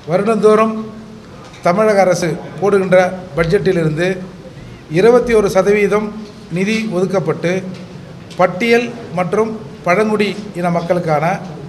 வருடந்தோறும் தமிழக அரசு போடுகின்ற பட்ஜெட்டிலிருந்து இருபத்தி ஒரு சதவீதம் நிதி ஒதுக்கப்பட்டு பட்டியல் மற்றும் பழங்குடி இன மக்களுக்கான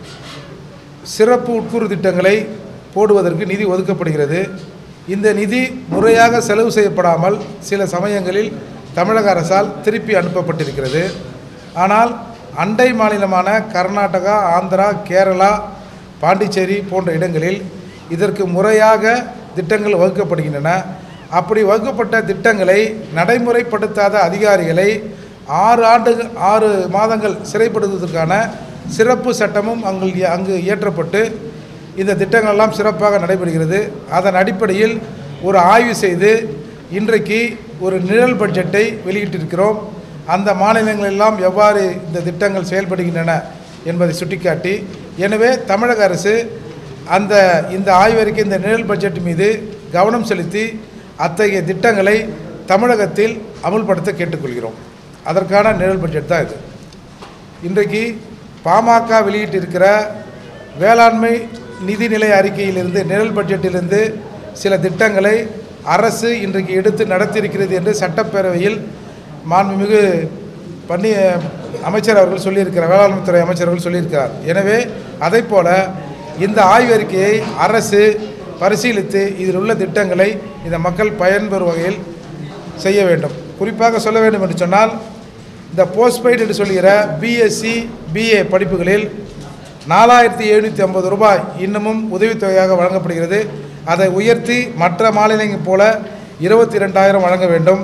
சிறப்பு உட்கூறு திட்டங்களை போடுவதற்கு நிதி ஒதுக்கப்படுகிறது இந்த நிதி முறையாக செலவு செய்யப்படாமல் சில சமயங்களில் தமிழக அரசால் திருப்பி அனுப்பப்பட்டிருக்கிறது ஆனால் அண்டை மாநிலமான கர்நாடகா ஆந்திரா கேரளா பாண்டிச்சேரி போன்ற இடங்களில் இதற்கு முறையாக திட்டங்கள் வகுக்கப்படுகின்றன அப்படி வகுக்கப்பட்ட திட்டங்களை நடைமுறைப்படுத்தாத அதிகாரிகளை ஆறு ஆண்டு ஆறு மாதங்கள் சிறைப்படுத்துவதற்கான சிறப்பு சட்டமும் அங்கு அங்கு இயற்றப்பட்டு இந்த திட்டங்கள் எல்லாம் சிறப்பாக நடைபெறுகிறது அதன் அடிப்படையில் ஒரு ஆய்வு செய்து இன்றைக்கு ஒரு நிழல் பட்ஜெட்டை வெளியிட்டிருக்கிறோம் அந்த மாநிலங்களெல்லாம் எவ்வாறு இந்த திட்டங்கள் செயல்படுகின்றன என்பதை சுட்டிக்காட்டி எனவே தமிழக அரசு அந்த இந்த ஆய்வறிக்கை இந்த நிழல் பட்ஜெட் மீது கவனம் செலுத்தி அத்தகைய திட்டங்களை தமிழகத்தில் அமுல்படுத்த கேட்டுக்கொள்கிறோம் அதற்கான நிழல் பட்ஜெட் தான் இது இன்றைக்கு பாமக வெளியிட்டிருக்கிற வேளாண்மை நிதிநிலை அறிக்கையிலிருந்து நிழல் பட்ஜெட்டிலிருந்து சில திட்டங்களை அரசு இன்றைக்கு எடுத்து நடத்தியிருக்கிறது என்று சட்டப்பேரவையில் மாண்புமிகு பன்னி அமைச்சர் அவர்கள் சொல்லியிருக்கிறார் வேளாண்மைத்துறை அமைச்சர் அவர்கள் சொல்லியிருக்கிறார் எனவே அதைப் போல இந்த ஆய்வறிக்கையை அரசு பரிசீலித்து இதில் உள்ள திட்டங்களை இந்த மக்கள் பயன்பெறும் வகையில் செய்ய வேண்டும் குறிப்பாக சொல்ல வேண்டும் என்று சொன்னால் இந்த போஸ்ட்பெய்டு என்று சொல்கிற பிஎஸ்சி பிஏ படிப்புகளில் நாலாயிரத்தி எழுநூற்றி ஐம்பது ரூபாய் இன்னமும் உதவித்தொகையாக வழங்கப்படுகிறது அதை உயர்த்தி மற்ற மாநிலங்களைப் போல இருபத்தி ரெண்டாயிரம் வழங்க வேண்டும்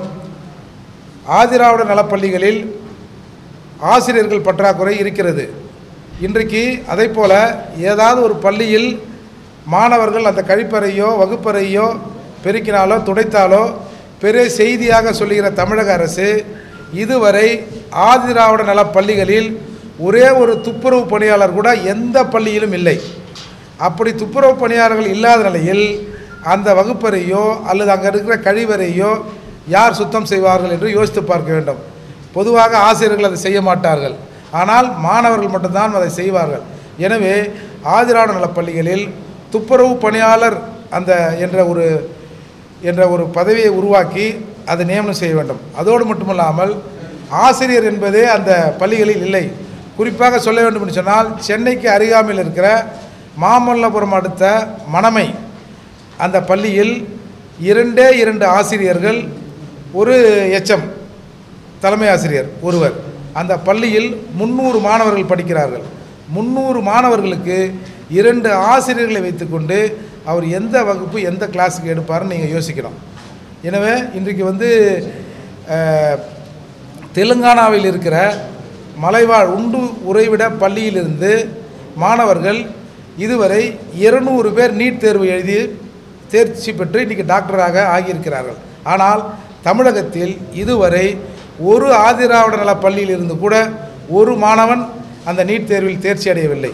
ஆதிராவிட நலப்பள்ளிகளில் ஆசிரியர்கள் பற்றாக்குறை இருக்கிறது இன்றைக்கு அதைப் போல ஏதாவது ஒரு பள்ளியில் மாணவர்கள் அந்த கழிப்பறையோ வகுப்பறையோ பெருக்கினாலோ துடைத்தாலோ பெரிய செய்தியாக சொல்லுகிற தமிழக அரசு இதுவரை ஆதிராவிட நல பள்ளிகளில் ஒரே ஒரு துப்புரவு பணியாளர் கூட எந்த பள்ளியிலும் இல்லை அப்படி துப்புரவு பணியாளர்கள் இல்லாத நிலையில் அந்த வகுப்பறையோ அல்லது அங்கே இருக்கிற கழிவறையோ யார் சுத்தம் செய்வார்கள் என்று யோசித்து பார்க்க வேண்டும் பொதுவாக ஆசிரியர்கள் அதை செய்ய மாட்டார்கள் ஆனால் மாணவர்கள் மட்டும்தான் அதை செய்வார்கள் எனவே ஆதிராவிட நல பள்ளிகளில் துப்புரவு பணியாளர் அந்த என்ற ஒரு என்ற ஒரு பதவியை உருவாக்கி அதை நியமனம் செய்ய வேண்டும் அதோடு மட்டுமல்லாமல் ஆசிரியர் என்பதே அந்த பள்ளிகளில் இல்லை குறிப்பாக சொல்ல வேண்டும் என்று சொன்னால் சென்னைக்கு அருகாமையில் இருக்கிற மாமல்லபுரம் அடுத்த மணமை அந்த பள்ளியில் இரண்டே இரண்டு ஆசிரியர்கள் ஒரு எச்எம் தலைமை ஆசிரியர் ஒருவர் அந்த பள்ளியில் முந்நூறு மாணவர்கள் படிக்கிறார்கள் முந்நூறு மாணவர்களுக்கு இரண்டு ஆசிரியர்களை வைத்துக்கொண்டு அவர் எந்த வகுப்பு எந்த கிளாஸுக்கு எடுப்பாருன்னு நீங்கள் யோசிக்கணும் எனவே இன்றைக்கு வந்து அஹ், தெலுங்கானாவில் இருக்கிற மலைவாழ் உண்டு உறைவிட பள்ளியிலிருந்து மாணவர்கள் இதுவரை இருநூறு பேர் நீட் தேர்வு எழுதி தேர்ச்சி பெற்று இன்றைக்கி டாக்டராக ஆகியிருக்கிறார்கள் ஆனால் தமிழகத்தில் இதுவரை ஒரு ஆதிராவிட நல பள்ளியில் இருந்து கூட ஒரு மாணவன் அந்த நீட் தேர்வில் தேர்ச்சி அடையவில்லை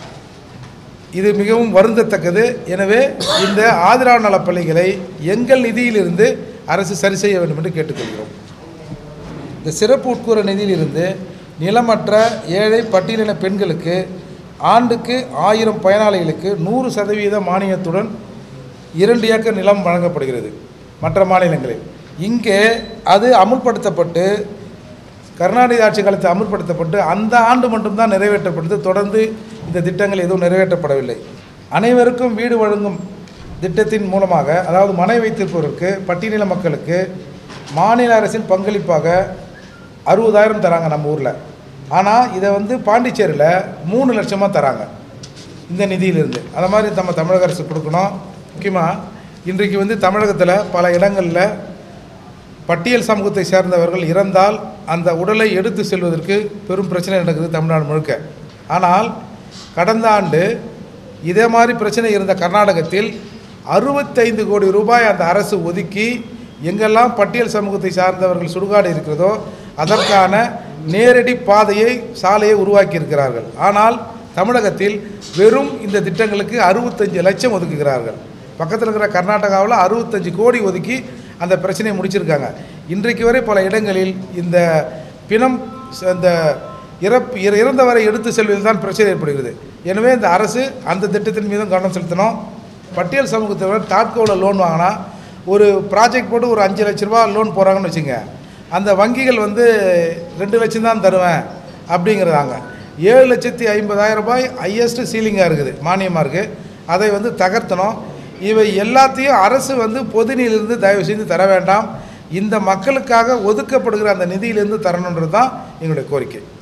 இது மிகவும் வருந்தத்தக்கது எனவே இந்த ஆதிராவிட நல பள்ளிகளை எங்கள் நிதியிலிருந்து அரசு சரி செய்ய வேண்டும் என்று கேட்டுக்கொள்கிறோம் இந்த சிறப்பு உட்கூற நிதியிலிருந்து நிலமற்ற ஏழை பட்டியலின பெண்களுக்கு ஆண்டுக்கு ஆயிரம் பயனாளிகளுக்கு நூறு சதவீத மானியத்துடன் இரண்டு ஏக்கர் நிலம் வழங்கப்படுகிறது மற்ற மாநிலங்களில் இங்கே அது அமுல்படுத்தப்பட்டு கருணாநிதி ஆட்சி காலத்தில் அமுல்படுத்தப்பட்டு அந்த ஆண்டு மட்டும்தான் நிறைவேற்றப்பட்டது தொடர்ந்து இந்த திட்டங்கள் எதுவும் நிறைவேற்றப்படவில்லை அனைவருக்கும் வீடு வழங்கும் திட்டத்தின் மூலமாக அதாவது மனை வைத்திருப்பவருக்கு பட்டியலின மக்களுக்கு மாநில அரசின் பங்களிப்பாக அறுபதாயிரம் தராங்க நம்ம ஊரில் ஆனால் இதை வந்து பாண்டிச்சேரியில் மூணு லட்சமாக தராங்க இந்த நிதியிலிருந்து அதை மாதிரி நம்ம தமிழக அரசு கொடுக்கணும் முக்கியமாக இன்றைக்கு வந்து தமிழகத்தில் பல இடங்களில் பட்டியல் சமூகத்தை சேர்ந்தவர்கள் இறந்தால் அந்த உடலை எடுத்து செல்வதற்கு பெரும் பிரச்சனை நடக்குது தமிழ்நாடு முழுக்க ஆனால் கடந்த ஆண்டு இதே மாதிரி பிரச்சனை இருந்த கர்நாடகத்தில் அறுபத்தைந்து கோடி ரூபாய் அந்த அரசு ஒதுக்கி எங்கெல்லாம் பட்டியல் சமூகத்தை சார்ந்தவர்கள் சுடுகாடு இருக்கிறதோ அதற்கான நேரடி பாதையை சாலையை உருவாக்கி இருக்கிறார்கள் ஆனால் தமிழகத்தில் வெறும் இந்த திட்டங்களுக்கு அறுபத்தஞ்சு லட்சம் ஒதுக்குகிறார்கள் பக்கத்தில் இருக்கிற கர்நாடகாவில் அறுபத்தஞ்சு கோடி ஒதுக்கி அந்த பிரச்சனையை முடிச்சிருக்காங்க இன்றைக்கு வரை பல இடங்களில் இந்த பிணம் ச- அந்த இறப்பு இற- இறந்தவரை எடுத்து செல்வதில் தான் பிரச்சனை ஏற்படுகிறது எனவே இந்த அரசு அந்த திட்டத்தின் மீதும் கவனம் செலுத்தணும் பட்டியல் சமூகத்தினர் தாட்கோவில் லோன் வாங்கினா ஒரு ப்ராஜெக்ட் போட்டு ஒரு அஞ்சு லட்ச ரூபா லோன் போகிறாங்கன்னு வச்சுங்க அந்த வங்கிகள் வந்து ரெண்டு லட்சம் தான் தருவேன் அப்படிங்கிறாங்க ஏழு லட்சத்தி ஐம்பதாயிரம் ரூபாய் ஹையஸ்ட் சீலிங்காக இருக்குது மானியமாக இருக்குது அதை வந்து தகர்த்தணும் இவை எல்லாத்தையும் அரசு வந்து பொது நிதியிலிருந்து தயவு செய்து தர வேண்டாம் இந்த மக்களுக்காக ஒதுக்கப்படுகிற அந்த நிதியிலிருந்து தரணுன்றது தான் எங்களுடைய கோரிக்கை